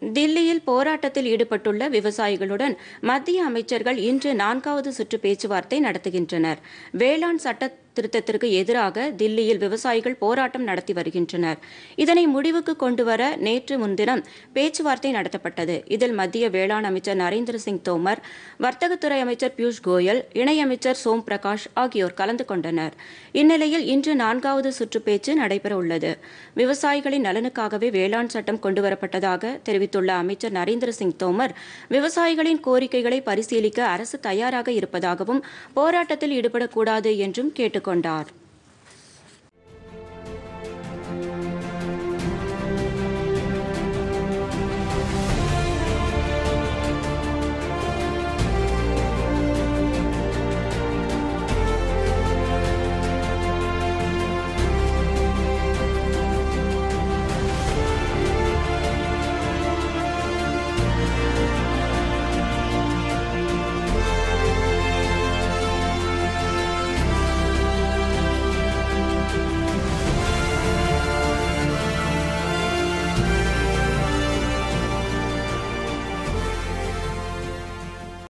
தில்லியில் போராட்டத்தில் ஈடுபட்டுள்ள விவசாயிகளுடன் மத்திய அமைச்சர்கள் இன்று நான்காவது சுற்று பேச்சுவார்த்தை நடத்துகின்றனர் வேளாண் சட்ட திருத்தத்திற்கு எதிராக தில்லியில் விவசாயிகள் போராட்டம் நடத்தி வருகின்றனர் இதனை முடிவுக்கு கொண்டுவர நேற்று முன்தினம் பேச்சுவார்த்தை நடத்தப்பட்டது இதில் மத்திய வேளாண் அமைச்சர் நரேந்திர சிங் தோமர் வர்த்தகத்துறை அமைச்சர் பியூஷ் கோயல் இணையமைச்சர் சோம் பிரகாஷ் ஆகியோர் கலந்து கொண்டனர் இந்நிலையில் இன்று நான்காவது சுற்று பேச்சு நடைபெற உள்ளது விவசாயிகளின் நலனுக்காகவே வேளாண் சட்டம் கொண்டுவரப்பட்டதாக தெரிவித்துள்ள அமைச்சர் நரேந்திர சிங் தோமர் விவசாயிகளின் கோரிக்கைகளை பரிசீலிக்க அரசு தயாராக இருப்பதாகவும் போராட்டத்தில் ஈடுபடக்கூடாது என்றும் கேட்டுக்கொண்டார்